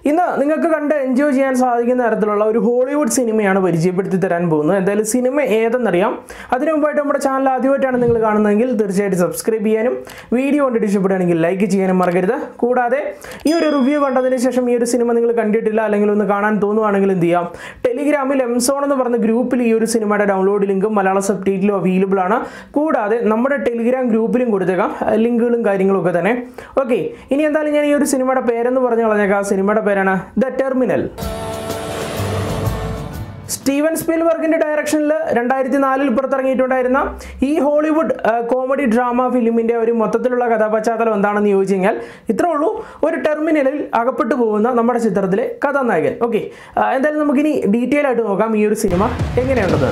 ഇന്ന് നിങ്ങൾക്ക് കണ്ട് എൻജോയ് ചെയ്യാൻ സാധിക്കുന്ന തരത്തിലുള്ള ഒരു ഹോളിവുഡ് സിനിമയാണ് പരിചയപ്പെടുത്തി തരാൻ പോകുന്നത് എന്തായാലും സിനിമ ഏതെന്നറിയാം അതിനു മുമ്പായിട്ട് നമ്മുടെ ചാനൽ ആദ്യമായിട്ടാണ് നിങ്ങൾ കാണുന്നതെങ്കിൽ തീർച്ചയായിട്ടും സബ്സ്ക്രൈബ് ചെയ്യാനും വീഡിയോ കണ്ടിട്ട് ഇഷ്ടപ്പെടുകയാണെങ്കിൽ ലൈക്ക് ചെയ്യാനും മറക്കരുത് കൂടാതെ ഈ ഒരു റിവ്യൂ കണ്ടതിന് ശേഷം ഈ ഒരു സിനിമ നിങ്ങൾ കണ്ടിട്ടില്ല അല്ലെങ്കിൽ ഒന്ന് കാണാൻ തോന്നുവാണെങ്കിൽ എന്ത് ചെയ്യാം ടെലിഗ്രാമിൽ എംസോൺ എന്ന് പറഞ്ഞ ഗ്രൂപ്പിൽ ഈ ഒരു സിനിമയുടെ ഡൗൺലോഡ് ലിങ്കും മലയാള സബ് ടൈറ്റിലും അവൈലബിൾ ആണ് കൂടാതെ നമ്മുടെ ടെലിഗ്രാം ഗ്രൂപ്പിലും കൊടുത്തേക്കാം ലിങ്കുകളും കാര്യങ്ങളും ഒക്കെ തന്നെ ഓക്കെ ഇനി എന്തായാലും ഞാൻ ഈ ഒരു സിനിമയുടെ പേരെന്ന് പറഞ്ഞു കളഞ്ഞേക്കാം ആ സിനിമയുടെ പേരാണ് ദ ടെർമിനൽ സ്റ്റീവൻ സ്പീൽബർഗിന്റെ ഡയറക്ഷനിൽ രണ്ടായിരത്തി നാലിൽ പുറത്തിറങ്ങിയിട്ടുണ്ടായിരുന്ന ഈ ഹോളിവുഡ് ആ, കോമഡി ഡ്രാമ ഫിലിമിന്റെ ഒരു മൊത്തത്തിലുള്ള കഥാപശ്ചാത്തലം എന്താണെന്ന് ചോദിച്ചു കഴിഞ്ഞാൽ ഇത്രേ ഉള്ളൂ ഒരു ടെർമിനലിൽ അകപ്പെട്ടു പോകുന്ന നമ്മുടെ ചിത്രത്തിലെ കഥാനായകൻ ഓക്കെ എന്തായാലും നമുക്കിനി ഡീറ്റെയിൽ ആയിട്ട് നോക്കാം ഈ ഒരു സിനിമ എങ്ങനെയുണ്ടെന്ന്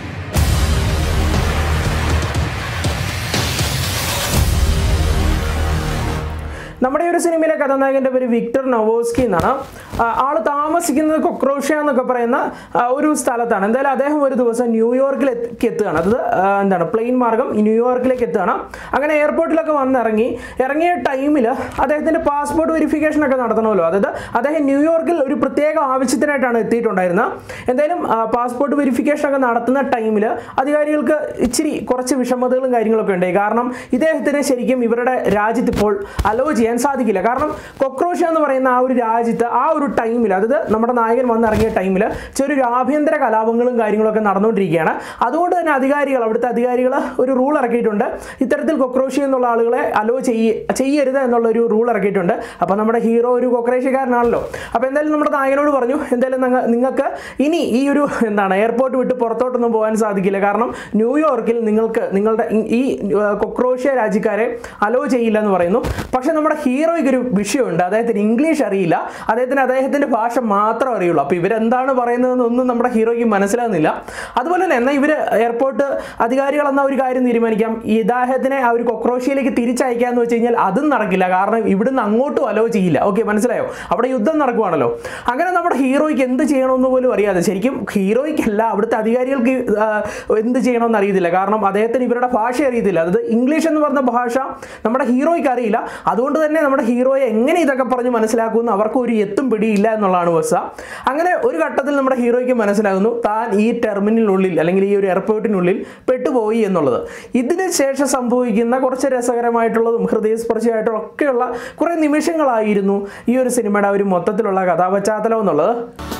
നമ്മുടെ ഈ ഒരു സിനിമയിലെ കഥാനായകന്റെ പേര് വിക്ടർ നവോസ്കി എന്നാണ് ആ, ആള് താമസിക്കുന്നത് കൊക്രോഷ്യ എന്നൊക്കെ പറയുന്ന ആ, ഒരു സ്ഥലത്താണ് എന്തായാലും അദ്ദേഹം ഒരു ദിവസം ന്യൂയോർക്കിലേക്ക് എത്തുകയാണ് അത് ആ, എന്താണ് പ്ലെയിൻ മാർഗം ന്യൂയോർക്കിലേക്ക് എത്തുകയാണ് അങ്ങനെ എയർപോർട്ടിലൊക്കെ വന്നിറങ്ങി ഇറങ്ങിയ ടൈമിൽ അദ്ദേഹത്തിന്റെ പാസ്പോർട്ട് വെരിഫിക്കേഷൻ ഒക്കെ നടത്തണമല്ലോ അതായത് അദ്ദേഹം ന്യൂയോർക്കിൽ ഒരു പ്രത്യേക ആവശ്യത്തിനായിട്ടാണ് എത്തിയിട്ടുണ്ടായിരുന്നത് എന്തായാലും പാസ്പോർട്ട് വെരിഫിക്കേഷൻ ഒക്കെ നടത്തുന്ന ടൈമിൽ അധികാരികൾക്ക് ഇച്ചിരി കുറച്ച് വിഷമതകളും കാര്യങ്ങളൊക്കെ ഉണ്ടായി കാരണം ഇദ്ദേഹത്തിന് ശരിക്കും ഇവരുടെ രാജ്യത്ത് ഇപ്പോൾ അലോ ചെയ്യാൻ സാധിക്കില്ല കാരണം കൊക്രോഷ്യ എന്ന് പറയുന്ന ആ ഒരു രാജ്യത്ത് ആ ഒരു ടൈമിൽ അതായത് നമ്മുടെ നായകൻ വന്നിറങ്ങിയ ടൈമിൽ ചെറിയൊരു ആഭ്യന്തര കലാപങ്ങളും കാര്യങ്ങളൊക്കെ നടന്നുകൊണ്ടിരിക്കുകയാണ് അതുകൊണ്ട് തന്നെ അധികാരികൾ അവിടുത്തെ അധികാരികൾ ഒരു റൂൾ ഇറക്കിയിട്ടുണ്ട് ഇത്തരത്തിൽ കൊക്രോഷ്യ എന്നുള്ള ആളുകളെ അലോ ചെയ്യ ചെയ്യരുത് എന്നുള്ള ഒരു റൂൾ ഇറക്കിയിട്ടുണ്ട് അപ്പോൾ നമ്മുടെ ഹീറോ ഒരു കൊക്രോഷ്യക്കാരനാണല്ലോ അപ്പോൾ എന്തായാലും നമ്മുടെ നായകനോട് പറഞ്ഞു എന്തായാലും നിങ്ങ- നിങ്ങൾക്ക് ഇനി ഈ ഒരു എന്താണ് എയർപോർട്ട് വിട്ട് പുറത്തോട്ടൊന്നും പോകാൻ സാധിക്കില്ല കാരണം ന്യൂയോർക്കിൽ നിങ്ങൾക്ക് നിങ്ങളുടെ ഈ- ഈ ആ, കൊക്രോഷ്യ രാജ്യക്കാരെ അലോ ചെയ്യില്ല എന്ന് പറയുന്നു പക്ഷെ നമ്മുടെ ഹീറോയ്ക്ക് ഒരു വിഷയമുണ്ട് അദ്ദേഹത്തിന് ഇംഗ്ലീഷ് അറിയില്ല അദ്ദേഹത്തിന് അദ്ദേഹത്തിന്റെ ഭാഷ മാത്രം അറിയുള്ളൂ അപ്പോൾ ഇവരെന്താണ് പറയുന്നതെന്നൊന്നും നമ്മുടെ ഹീറോയ്ക്ക് മനസ്സിലാകുന്നില്ല അതുപോലെ തന്നെ എന്നാൽ ഇവർ എയർപോർട്ട് അധികാരികൾ എന്ന ഒരു കാര്യം തീരുമാനിക്കാം ഈ ഇദ്ദേഹത്തിനെ ആ ഒരു കൊക്രോഷ്യയിലേക്ക് തിരിച്ചയക്കാന്ന് വെച്ച് കഴിഞ്ഞാൽ അതും നടക്കില്ല കാരണം ഇവിടുന്ന് അങ്ങോട്ടും അലോ ചെയ്യില്ല ഓക്കെ മനസ്സിലായോ അവിടെ യുദ്ധം നടക്കുവാണല്ലോ അങ്ങനെ നമ്മുടെ ഹീറോയ്ക്ക് എന്ത് ചെയ്യണമെന്ന് പോലും അറിയാതെ ശരിക്കും ഹീറോയ്ക്കല്ല അവിടുത്തെ അധികാരികൾക്ക് ആ, എന്ത് ചെയ്യണമെന്ന് അറിയത്തില്ല കാരണം അദ്ദേഹത്തിന് ഇവരുടെ ഭാഷ അറിയത്തില്ല അതായത് ഇംഗ്ലീഷ് എന്ന് പറഞ്ഞ ഭാഷ നമ്മുടെ ഹീറോയ്ക്ക് അറിയില്ല അതുകൊണ്ട് തന്നെ നമ്മുടെ ഹീറോയെ എങ്ങനെ ഇതൊക്കെ പറഞ്ഞ് മനസ്സിലാക്കുമെന്ന് അവർക്ക് ഒരു എത്തും പിടിയില്ല എന്നുള്ളതാണ് വസ്ത അങ്ങനെ ഒരു ഘട്ടത്തിൽ നമ്മുടെ ഹീറോയ്ക്ക് മനസ്സിലാകുന്നു താൻ ഈ ടെർമിനലിനുള്ളിൽ അല്ലെങ്കിൽ ഈ ഒരു എയർപോർട്ടിനുള്ളിൽ പെട്ടുപോയി എന്നുള്ളത് ഇതിന് ശേഷം സംഭവിക്കുന്ന കുറച്ച് രസകരമായിട്ടുള്ളതും ഹൃദയസ്പർശിയായിട്ടുള്ള ഒക്കെയുള്ള കുറേ നിമിഷങ്ങളായിരുന്നു ഈ ഒരു സിനിമയുടെ ഒരു മൊത്തത്തിലുള്ള കഥാപശ്ചാത്തലം എന്നുള്ളത്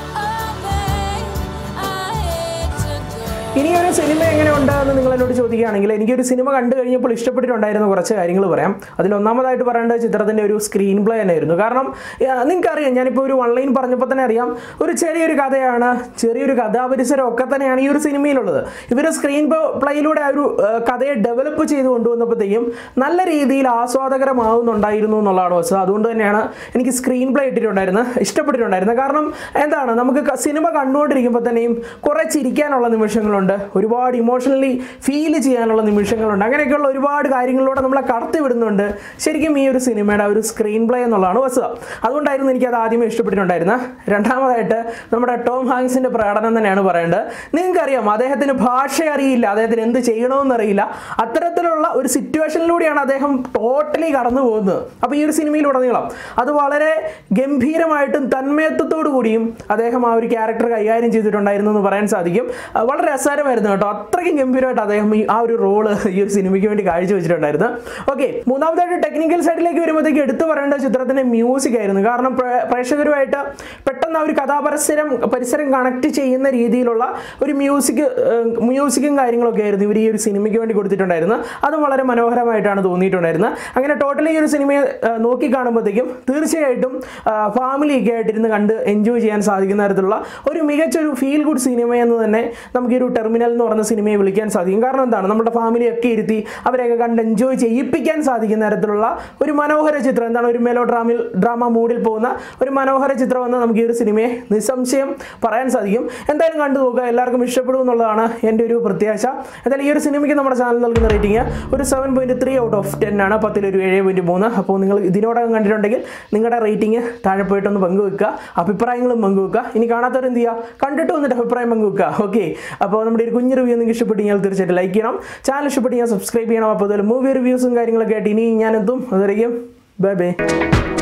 ഇനി ഒരു സിനിമ എങ്ങനെ എന്ന് നിങ്ങൾ എന്നോട് ചോദിക്കുകയാണെങ്കിൽ എനിക്കൊരു സിനിമ കണ്ടു കഴിഞ്ഞപ്പോൾ ഇഷ്ടപ്പെട്ടിട്ടുണ്ടായിരുന്ന കുറച്ച് കാര്യങ്ങൾ പറയാം അതിൽ ഒന്നാമതായിട്ട് പറയേണ്ടത് ചിത്രത്തിൻ്റെ ഒരു സ്ക്രീൻ പ്ലേ തന്നെയായിരുന്നു കാരണം നിങ്ങൾക്കറിയാം ഞാനിപ്പോൾ ഒരു ഓൺലൈൻ പറഞ്ഞപ്പോൾ തന്നെ അറിയാം ഒരു ചെറിയൊരു കഥയാണ് ചെറിയൊരു കഥാപരിസരം ഒക്കെ തന്നെയാണ് ഈ ഒരു സിനിമയിലുള്ളത് ഇവർ സ്ക്രീൻ പ്ലേയിലൂടെ ആ ഒരു ആ, കഥയെ ഡെവലപ്പ് ചെയ്ത് കൊണ്ടുവന്നപ്പോഴത്തേക്കും നല്ല രീതിയിൽ ആസ്വാദകരമാവുന്നുണ്ടായിരുന്നു എന്നുള്ളതാണ് വസ്തു അതുകൊണ്ട് തന്നെയാണ് എനിക്ക് സ്ക്രീൻ പ്ലേ ഇട്ടിട്ടുണ്ടായിരുന്നത് ഇഷ്ടപ്പെട്ടിട്ടുണ്ടായിരുന്നത് കാരണം എന്താണ് നമുക്ക് ക- സിനിമ കണ്ടുകൊണ്ടിരിക്കുമ്പോൾ തന്നെയും കുറേ ചിരിക്കാനുള്ള നിമിഷങ്ങളുണ്ട് ഒരുപാട് ഇമോഷണലി ഫീൽ ചെയ്യാനുള്ള നിമിഷങ്ങളുണ്ട് അങ്ങനെയൊക്കെയുള്ള ഒരുപാട് കാര്യങ്ങളിലൂടെ നമ്മളെ കടത്തി വിടുന്നുണ്ട് ശരിക്കും ഈ ഒരു സിനിമയുടെ ആ ഒരു സ്ക്രീൻ പ്ലേ എന്നുള്ളതാണ് വസ്തുത അതുകൊണ്ടായിരുന്നു എനിക്ക് അത് ആദ്യമേ ഇഷ്ടപ്പെട്ടിട്ടുണ്ടായിരുന്നത് രണ്ടാമതായിട്ട് നമ്മുടെ ടോം ഹാങ്സിന്റെ പ്രകടനം തന്നെയാണ് പറയേണ്ടത് നിങ്ങൾക്കറിയാം അദ്ദേഹത്തിന് ഭാഷ അറിയില്ല അദ്ദേഹത്തിന് എന്ത് ചെയ്യണമെന്ന് അറിയില്ല അത്തരത്തിലുള്ള ഒരു സിറ്റുവേഷനിലൂടെയാണ് അദ്ദേഹം ടോട്ടലി കടന്നു പോകുന്നത് അപ്പോൾ ഈ ഒരു സിനിമയിലുടനീളം അത് വളരെ ഗംഭീരമായിട്ടും തന്മയത്വത്തോടു കൂടിയും അദ്ദേഹം ആ ഒരു ക്യാരക്ടർ കൈകാര്യം ചെയ്തിട്ടുണ്ടായിരുന്നു എന്ന് പറയാൻ സാധിക്കും ആ, വളരെ രസകരമായിരുന്നു കേട്ടോ അത്രയ്ക്കും ഗംഭീരമായിട്ട് അദ്ദേഹം ഈ ആ ഒരു റോള് ഈ ഒരു സിനിമയ്ക്ക് വേണ്ടി കാഴ്ചവെച്ചിട്ടുണ്ടായിരുന്നു ഓക്കെ മൂന്നാമതായിട്ട് ടെക്നിക്കൽ സൈഡിലേക്ക് വരുമ്പോഴത്തേക്ക് എടുത്തു പറയേണ്ട ചിത്രത്തിന്റെ മ്യൂസിക് ആയിരുന്നു കാരണം പ്രേ- പ്രേക്ഷകരുമായിട്ട് പെട്ടെന്ന് ആ ഒരു കഥാപരിസരം പരിസരം കണക്ട് ചെയ്യുന്ന രീതിയിലുള്ള ഒരു മ്യൂസിക് മ്യൂസിക്കും കാര്യങ്ങളൊക്കെ ആയിരുന്നു ഇവർ ഈ ഒരു സിനിമയ്ക്ക് വേണ്ടി കൊടുത്തിട്ടുണ്ടായിരുന്നത് അതും വളരെ മനോഹരമായിട്ടാണ് തോന്നിയിട്ടുണ്ടായിരുന്നത് അങ്ങനെ ടോട്ടലി ഈ ഒരു സിനിമയെ ആ, നോക്കി കാണുമ്പോഴത്തേക്കും തീർച്ചയായിട്ടും ഫാമിലിയൊക്കെ ആയിട്ടിരുന്ന് കണ്ട് എൻജോയ് ചെയ്യാൻ സാധിക്കുന്ന തരത്തിലുള്ള ഒരു മികച്ചൊരു ഫീൽ ഗുഡ് സിനിമ എന്ന് തന്നെ നമുക്ക് ഈ ഒരു ടെർമിനൽ എന്ന് പറയുന്ന സിനിമയെ വിളിക്കാൻ സാധിക്കും കാരണം എന്താണ് നമ്മുടെ ഫാമിലിയൊക്കെ ഇരുത്തി അവരെയൊക്കെ കണ്ട് എൻജോയ് ചെയ്യിപ്പിക്കാൻ സാധിക്കുന്ന തരത്തിലുള്ള ഒരു മനോഹര ചിത്രം എന്താണ് ഒരു മെലോ ഡ്രാമിൽ ഡ്രാമ മൂഡിൽ പോകുന്ന ഒരു മനോഹര ചിത്രം എന്ന് നമുക്ക് ഈ ഒരു സിനിമയെ നിസ്സംശയം പറയാൻ സാധിക്കും എന്തായാലും കണ്ടു നോക്കുക എല്ലാവർക്കും ഇഷ്ടപ്പെടും എന്നുള്ളതാണ് എൻ്റെ ഒരു പ്രത്യാശ എന്തായാലും ഈ ഒരു സിനിമയ്ക്ക് നമ്മുടെ ചാനൽ നൽകുന്ന റേറ്റിംഗ് ഒരു seven point three out of ten ആണ് പത്തിലൊരു ഏഴ് പോയിന്റ് മൂന്ന് അപ്പോൾ നിങ്ങൾ ഇതിനോടകം കണ്ടിട്ടുണ്ടെങ്കിൽ നിങ്ങളുടെ റേറ്റിംഗ് താഴെ പോയിട്ടൊന്ന് പങ്കുവെക്കുക അഭിപ്രായങ്ങളും പങ്കുവെക്കുക ഇനി കാണാത്തവർ എന്ത് ചെയ്യുക കണ്ടിട്ട് വന്നിട്ട് അഭിപ്രായം പങ്കുവെക്കുക ഓക്കെ അപ്പോൾ നമ്മുടെ ഒരു കുഞ്ഞു റിവ്യൂ നിങ്ങൾക്ക് ഇഷ്ടപ്പെട്ടെങ്കിൽ തീർച്ചയായിട്ടും ലൈക്ക് ചെയ്യണം ചാനൽ ഇഷ്ടപ്പെട്ടെങ്കിൽ സബ്സ്ക്രൈബ് ചെയ്യണം അപ്പോൾ അതുപോലെ മൂവി റിവ്യൂസും കാര്യങ്ങളൊക്കെ ആയിട്ട് ഇനി ഞാൻ എത്തും അതുവരെയും ബൈ ബൈ